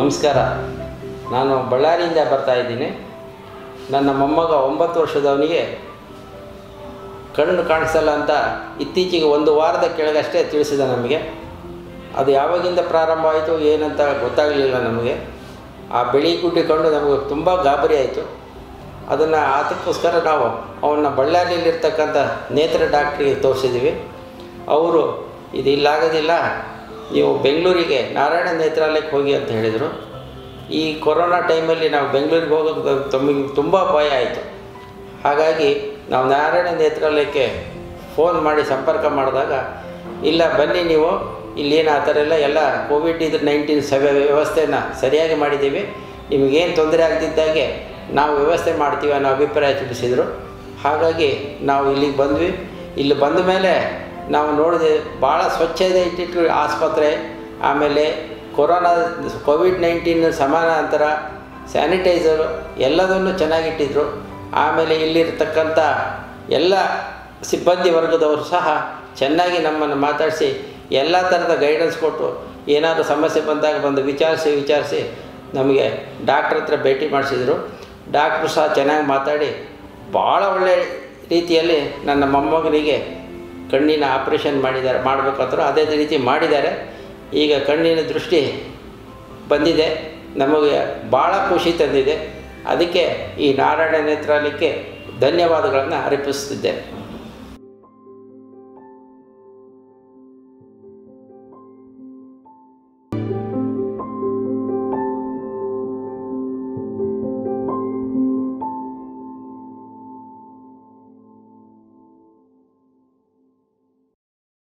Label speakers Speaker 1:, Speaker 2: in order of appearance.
Speaker 1: ನಮಸ್ಕಾರ ನಾನು ಬಳ್ಳಾರಿಯಿಂದ ಬರ್ತಾ ಇದ್ದೀನಿ ನನ್ನ ಮೊಮ್ಮಗ ಒಂಬತ್ತು ವರ್ಷದವನಿಗೆ ಕಣ್ಣು ಕಾಣಿಸಲ್ಲ ಅಂತ ಇತ್ತೀಚೆಗೆ ಒಂದು ವಾರದ ಕೆಳಗಷ್ಟೇ ತಿಳಿಸಿದ ನಮಗೆ ಅದು ಯಾವಾಗಿಂದ ಪ್ರಾರಂಭ ಆಯಿತು ಏನಂತ ಗೊತ್ತಾಗಲಿಲ್ಲ ನಮಗೆ ಆ ಬಿಳಿ ಗುಡ್ಡೆ ಕಂಡು ನಮಗೆ ತುಂಬ ಗಾಬರಿ ಆಯಿತು ಅದನ್ನು ಅದಕ್ಕೋಸ್ಕರ ನಾವು ಅವನ್ನ ಬಳ್ಳಾರಿಯಲ್ಲಿರ್ತಕ್ಕಂಥ ನೇತ್ರ ಡಾಕ್ಟ್ರಿಗೆ ತೋರಿಸಿದ್ದೀವಿ ಅವರು ಇದು ಇಲ್ಲಾಗೋದಿಲ್ಲ ನೀವು ಬೆಂಗಳೂರಿಗೆ ನಾರಾಯಣ ನೇತ್ರಾಲಯಕ್ಕೆ ಹೋಗಿ ಅಂತ ಹೇಳಿದರು ಈ ಕೊರೋನಾ ಟೈಮಲ್ಲಿ ನಾವು ಬೆಂಗಳೂರಿಗೆ ಹೋಗೋದು ತಮಗೆ ತುಂಬ ಭಯ ಆಯಿತು ಹಾಗಾಗಿ ನಾವು ನಾರಾಯಣ ನೇತ್ರಾಲಯಕ್ಕೆ ಫೋನ್ ಮಾಡಿ ಸಂಪರ್ಕ ಮಾಡಿದಾಗ ಇಲ್ಲ ಬನ್ನಿ ನೀವು ಇಲ್ಲೇನು ಆ ಥರ ಎಲ್ಲ ಎಲ್ಲ ಕೋವಿಡ್ ಇದು ನೈನ್ಟೀನ್ ಸವ ವ್ಯವಸ್ಥೆನ ಸರಿಯಾಗಿ ಮಾಡಿದ್ದೀವಿ ನಿಮಗೇನು ತೊಂದರೆ ಆಗ್ತಿದ್ದಾಗೆ ನಾವು ವ್ಯವಸ್ಥೆ ಮಾಡ್ತೀವಿ ಅನ್ನೋ ಅಭಿಪ್ರಾಯ ತಿಳಿಸಿದರು ಹಾಗಾಗಿ ನಾವು ಇಲ್ಲಿಗೆ ಬಂದ್ವಿ ಇಲ್ಲಿ ಬಂದ ಮೇಲೆ ನಾವು ನೋಡಿದೆ ಭಾಳ ಸ್ವಚ್ಛತೆ ಇಟ್ಟಿಟ್ಟು ಆಸ್ಪತ್ರೆ ಆಮೇಲೆ ಕೊರೋನಾ ಕೋವಿಡ್ ನೈನ್ಟೀನ್ ಸಮಾನಾಂತರ ಸ್ಯಾನಿಟೈಸರು ಎಲ್ಲದನ್ನು ಚೆನ್ನಾಗಿಟ್ಟಿದ್ರು ಆಮೇಲೆ ಇಲ್ಲಿರ್ತಕ್ಕಂಥ ಎಲ್ಲ ಸಿಬ್ಬಂದಿ ವರ್ಗದವರು ಸಹ ಚೆನ್ನಾಗಿ ನಮ್ಮನ್ನು ಮಾತಾಡಿಸಿ ಎಲ್ಲ ಥರದ ಗೈಡೆನ್ಸ್ ಕೊಟ್ಟು ಏನಾದರೂ ಸಮಸ್ಯೆ ಬಂದಾಗ ಬಂದು ವಿಚಾರಿಸಿ ವಿಚಾರಿಸಿ ನಮಗೆ ಡಾಕ್ಟ್ರ್ ಹತ್ರ ಭೇಟಿ ಮಾಡಿಸಿದರು ಡಾಕ್ಟ್ರು ಸಹ ಚೆನ್ನಾಗಿ ಮಾತಾಡಿ ಭಾಳ ಒಳ್ಳೆಯ ರೀತಿಯಲ್ಲಿ ನನ್ನ ಮೊಮ್ಮಗನಿಗೆ ಕಣ್ಣಿನ ಆಪ್ರೇಷನ್ ಮಾಡಿದ್ದಾರೆ ಮಾಡಬೇಕಾದ್ರು ಅದೇ ರೀತಿ ಮಾಡಿದ್ದಾರೆ ಈಗ ಕಣ್ಣಿನ ದೃಷ್ಟಿ ಬಂದಿದೆ ನಮಗೆ ಭಾಳ ಖುಷಿ ತಂದಿದೆ ಅದಕ್ಕೆ ಈ ನಾರಾಯಣ ನೇತ್ರಾಲಯಕ್ಕೆ ಧನ್ಯವಾದಗಳನ್ನು ಅರ್ಪಿಸ್ತಿದ್ದೇನೆ